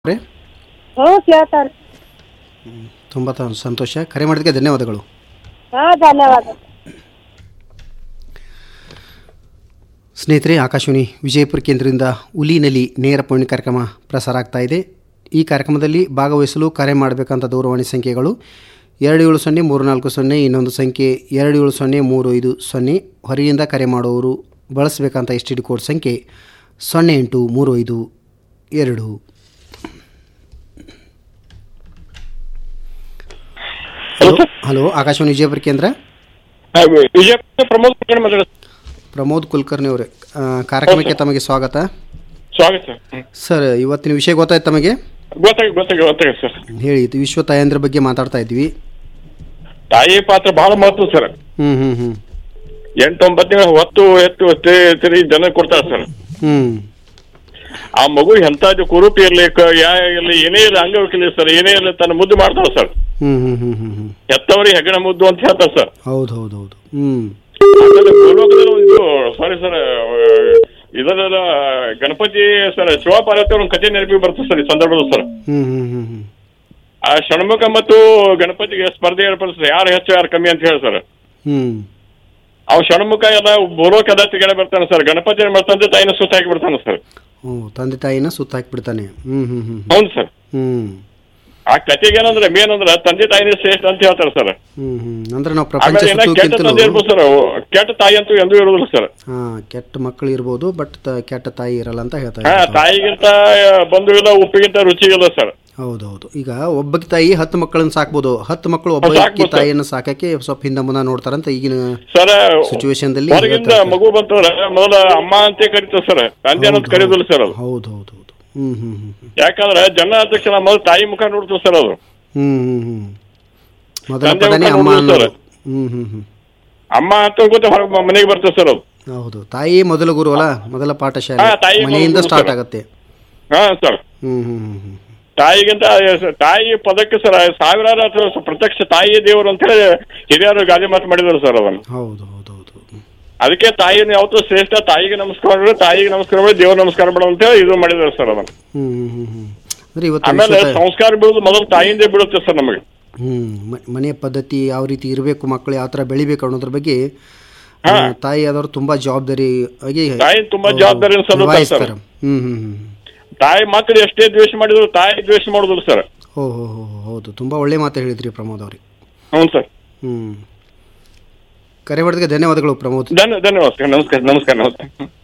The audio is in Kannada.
ಅವರೇ ಹ್ಞೂ ಕೇಳ್ತಾರೆ ತುಂಬ ತ- ಸಂತೋಷ ಕರೆ ಮಾಡಿದ್ದಕ್ಕೆ ಧನ್ಯವಾದಗಳು ಹಾಂ ಧನ್ಯವಾದ ಸ್ನೇಹಿತರೆ ಆಕಾಶವಾಣಿ ವಿಜಯಪುರ ಕೇಂದ್ರದಿಂದ ಉಲಿನಲ್ಲಿ ನೇರ ಪೌರ್ಣಿ ಕಾರ್ಯಕ್ರಮ ಪ್ರಸಾರ ಆಗ್ತಾ ಇದೆ ಈ ಕಾರ್ಯಕ್ರಮದಲ್ಲಿ ಭಾಗವಹಿಸಲು ಕರೆ ಮಾಡಬೇಕಂತ ದೂರವಾಣಿ ಸಂಖ್ಯೆಗಳು ಎರಡು ಏಳು ಸೊನ್ನೆ ಮೂರು ನಾಲ್ಕು ಸೊನ್ನೆ ಇನ್ನೊಂದು ಸಂಖ್ಯೆ ಎರಡು ಏಳು ಸೊನ್ನೆ ಮೂರು ಐದು ಸೊನ್ನೆ ಹೊರಗಿಂದ ಕರೆ ಮಾಡುವವರು ಬಳಸಬೇಕಂತ ಎಸ್ ಟಿ ಡಿ ಕೋಡ್ ಸಂಖ್ಯೆ ಸೊನ್ನೆ ಎಂಟು ಮೂರು ಐದು ಎರಡು ಹಲೋ ಹಲೋ ಆಕಾಶವಾಣಿ ವಿಜಯಪುರ ಕೇಂದ್ರ ವಿಜಯಪುರ ಪ್ರಮೋದ್ ಕುಲಕರ್ಣಿ ಮಾತಾಡೋದು ಪ್ರಮೋದ್ ಕುಲಕರ್ಣಿ ಅವರೇ ಆ, ಕಾರ್ಯಕ್ರಮಕ್ಕೆ ತಮಗೆ ಸ್ವಾಗತ ಸ್ವಾಗತ ಸರ್ ಹ್ಮ್. ಸರ್ ಇವತ್ತಿನ ವಿಷಯ ಗೊತ್ತಾಯ್ತು ತಮಗೆ ಗೊತ್ತಾಗಿ ಗೊತ್ತಾಗಿ ಗೊತ್ತಾಗಿ ಸರ್ ಹೇಳಿ ಇದು ವಿಶ್ವ ತಾಯಂದ್ರ ಬಗ್ಗೆ ಮಾತಾಡ್ತಾ ಇದ್ವಿ ತಾಯಿ ಪಾತ್ರ ಬಹಳ ಮಹತ್ವ ಸರ್ ಹ್ಞೂ ಹ್ಞೂ ಹ್ಞೂ ಎಂಟೊಂಬತ್ತು ತಿಂಗಳ ಹೊತ್ತು ಎತ್ತು ತಿ- ತಿರಿ ಜನ ಕೊಡ್ತಾರೆ ಸರ್ ಹ್ಞೂ ಆ ಮಗು ಎಂತಾದ್ರು ಕುರೂಪಿ ಇರ್ಲಿ ಕ- ಯಾ ಇರ್ಲಿ ಏನೇ ಇರಲಿ ಅಂಗವಿಕಲಿ ಸರ್ ಏನೇ ಇರಲಿ ತನ್ನ ಮುದ್ದು ಮಾಡ್ತಾಳೆ ಸರ್ ಹ್ಞೂ ಹ್ಞೂ ಹ್ಞೂ ಹ್ಞೂ ಹ್ಞೂ ಹೆತ್ತವರಿಗೆ ಹೆಗಣ ಮುದ್ದು ಅಂತ ಹೇಳ್ತಾರೆ ಸರ್ ಹೌದು ಹೌದು ಹೌದು ಹ್ಞೂ ಆಮೇಲೆ ಭೂಲೋಕದಲ್ಲಿ ಒಂದು ಸಾರಿ ಸರ್ ಇದರೆಲ್ಲ ಗಣಪತಿ ಸರ್ ಶಿವಪಾರ್ವತಿ ಒಂದು ಕಥೆ ನೆನಪಿಗೆ ಬರ್ತದೆ ಸರ್ ಈ ಸಂದರ್ಭದಲ್ಲಿ ಸರ್ ಹ್ಞೂ ಹ್ಞೂ ಹ್ಞೂ ಹ್ಞೂ ಆ ಷಣ್ಮುಖ ಮತ್ತು ಗಣಪತಿಗೆ ಸ್ಪರ್ಧೆ ಏರ್ಪಡಿಸ್ತಾರೆ ಯಾರು ಹೆಚ್ಚು ಯಾರು ಕಮ್ಮಿ ಅಂತ ಹೇಳಿ ಸರ್ ಹ್ಞೂ ಅವ್ ಷಣ್ಮುಖ ಎಲ್ಲ ಭೂಲೋಕ ಎಲ್ಲ ತಿಗಡೆ ಬರ್ತಾನೆ ಸರ್ ಗಣಪತಿ ಏನ್ ಮಾಡ್ತಾನೆ ತಾಯಿನ ಸುತ್ತ ಹಾಕಿ ಬಿಡ್ತಾನೆ ಸರ್ ಹ್ಞೂ ತಂದೆ ತಾಯಿನ ಸುತ್ತ ಹಾಕಿಬಿಡ್ತಾನೆ ಹ್ಞೂ ಹ್ಞೂ ಹ್ಞೂ ಹೌದು ಸರ್ ಹ್ಞೂ ಆ ಕತೆಗೆ ಏನಂದ್ರೆ ಮೇನ್ ಅಂದ್ರೆ ತಂದೆ ತಾಯಿನೇ ಶ್ರೇಷ್ಠ ಅಂತ ಹೇಳ್ತಾರೆ ಸರ್ ಹ್ಞೂ ಹ್ಞೂ ಅಂದ್ರೆ ನಾವು ಪ್ರಪಂಚ ಆಮೇಲೆ ಏನ ಕೆಟ್ಟ ಸುತ್ತೋಕ್ಕಿಂತಲೂ ತಂದೆ ಇರ್ಬೋದು ಸರ್ ಕೆಟ್ಟ ತಾಯಿ ಅಂತೂ ಎಂದೂ ಇರೋದಿಲ್ಲ ಸರ್ ಹಾಂ ಕೆಟ್ಟ ಮಕ್ಕಳು ಇರ್ಬೋದು ಬಟ್ ಕೆಟ್ಟ ತಾಯಿ ಇರಲ್ಲ ಅಂತ ಹೇಳ್ತಾ ಹಾ ಇದ್ದಾರೆ ತಾಯಿಗಿಂತ ಬಂಧು ಇಲ್ಲ ಉಪ್ಪಿಗಿಂತ ರುಚಿ ಇಲ್ಲ ಸರ್ ಹೌದು ಹೌದು ಈಗ ಒಬ್ಬಕ್ಕೆ ತಾಯಿ ಹತ್ತು ಮಕ್ಕಳನ್ನ ಸಾಕ್ಬೋದು ಹತ್ತು ಮಕ್ಕಳು ಒಬ್ಬಕ್ಕೆ ಸಾಕ್ಬೋದು ಸರ್. ತಾಯಿಯನ್ನು ಸಾಕಕ್ಕೆ ಸ್ವಲ್ಪ ಹಿಂದೆ ಮುಂದೆ ನೋಡ್ತಾರಂತ ಈಗಿನ ಸರ್ Situation ದಲ್ಲಿ ಹೊರಗಿಂದ ಹೇಳ್ತಾರೆ. ಮಗು ಬಂತಂದ್ರೆ ಮೊದಲ ಅಮ್ಮ ಅಂತ ಕರಿತದೆ ಸರ್ ತಂದೆ ಅನ್ನೋದು ಕರೆಯೋದಿಲ್ಲ ಸರ್ ಅದು ಹೌದು ಹೌದು ಹೌದು ಹ್ಮ್ ಹ್ಮ್ ಹ್ಮ್ ಹ್ಮ್ ಯಾಕಂದ್ರೆ ಜನ ಆದ ತಕ್ಷಣ ಮೊದಲು ತಾಯಿ ಮುಖ ನೋಡ್ತದೆ ಸರ್ ಅದು ಹ್ಮ್ ಹ್ಮ್ ಹ್ಮ್ ಮೊದಲ ತಂದೆ ಪದನೇ ಮುಖ ಅಮ್ಮ ನೋಡ್ಬೋದು ಅನ್ನೋದು ಸರ್. ಹ್ಮ್ ಹ್ಮ್ ಹ್ಮ್ ಅಮ್ಮ ಅಂತ ಗೊತ್ತ ಹೊರಗೆ ಮನೆಗೆ ಬರ್ತದೆ ಸರ್ ಅದು ಹೌದು ತಾಯಿ ಮೊದಲ ಗುರು ಅಲ್ಲ ಮೊದಲ ಪಾಠಶಾಲೆ ಹಾ, ತಾಯಿ ಮೊದಲ ಮನೆಯಿಂದ ಗುರು ಸ್ಟಾರ್ಟ್ ಸರ್. ಆಗತ್ತೆ ಹಾ ಸರ್ ಹ್ಮ್ ಹ್ಮ್ ಹ್ಮ್ ಹ್ಮ್ ತಾಯಿಗಿಂತ ತಾಯಿ ಪದಕ್ಕೆ ಸರ್ ಸಾವಿರಾರು ಅಥವಾ ಸ- ಪ್ರತ್ಯಕ್ಷ ತಾಯಿ ದೇವರು ಅಂತ ಹೇಳಿ ಹಿರಿಯರು ಗಾದೆ ಮಾತು ಮಾಡಿದ್ರು ಸರ್ ಅದನ್ನು ಹೌದು ಹೌದು ಹೌದು ಹ್ಮ್. ಅದಕ್ಕೆ ತಾಯಿನ ಯಾವತ್ತೂ ಶ್ರೇಷ್ಠ ತಾಯಿಗೆ ನಮಸ್ಕಾರ ಮಾಡು, ತಾಯಿಗೆ ನಮಸ್ಕಾರ ಮಾಡಿ ದೇವ್ರ ನಮಸ್ಕಾರ ಮಾಡು ಅಂತ ಹೇಳಿ ಇದು ಮಾಡಿದ್ರು ಸರ್ ಅದನ್ನು ಹ್ಮ್ ಹ್ಮ್ ಹ್ಮ್ ಹ್ಮ್ ಅಂದ್ರೆ ಇವತ್ತು ಆಮೇಲೆ ವಿಶ್ವ ತಾಯಿ- ಸಂಸ್ಕಾರ ಬೀಳುದು ಮೊದಲು ತಾಯಿಯಿಂದ ಬೀಳುತ್ತೆ ಸರ್ ನಮಗೆ ಹ್ಮ್ ಮ- ಮನೆಯ ಪದ್ಧತಿ ಯಾವ ರೀತಿ ಇರಬೇಕು ಮಕ್ಕಳು ಯಾವ ಥರ ಬೆಳಿಬೇಕು ಅನ್ನೋದ್ರ ಬಗ್ಗೆ ಆ, ತಾಯಿ ಆದವರು ತುಂಬಾ ಜವಾಬ್ದಾರಿ ಆಗಿ ತಾಯಿ ತುಂಬಾ ಜವಾಬ್ದಾರಿಯನ್ನು ಸಲ್ಲುತ್ತಾರೆ ಸರ್. ನಿಭಾಯಿಸ್ತಾರೆ. ಹ್ಮ್ ಹ್ಮ್ ಹ್ಮ್ ಹ್ಮ್. ತಾಯಿ ಮಕ್ಕಳು ಎಷ್ಟೇ ದ್ವೇಷ ಮಾಡಿದ್ರು ತಾಯಿ ದ್ವೇಷ ಮಾಡೋದಿಲ್ಲ ಸರ್ ಓ ಹೋ ಹೋ ಹೋ, ಹೌದು ತುಂಬಾ ಒಳ್ಳೆ ಮಾತು ಹೇಳಿದ್ರಿ ಪ್ರಮೋದ್ ಅವ್ರಿಗೆ ಹ್ಞೂ ಸರ್ ಹ್ಮ್ ಕರೆ ಮಾಡಿದಕ್ಕೆ ಧನ್ಯವಾದಗಳು ಪ್ರಮೋದ್ ಧನ್ಯ ಧನ್ಯವಾದ ಸರ್ ನಮಸ್ಕಾರ ನಮಸ್ಕಾರ ನಮಸ್ಕಾರ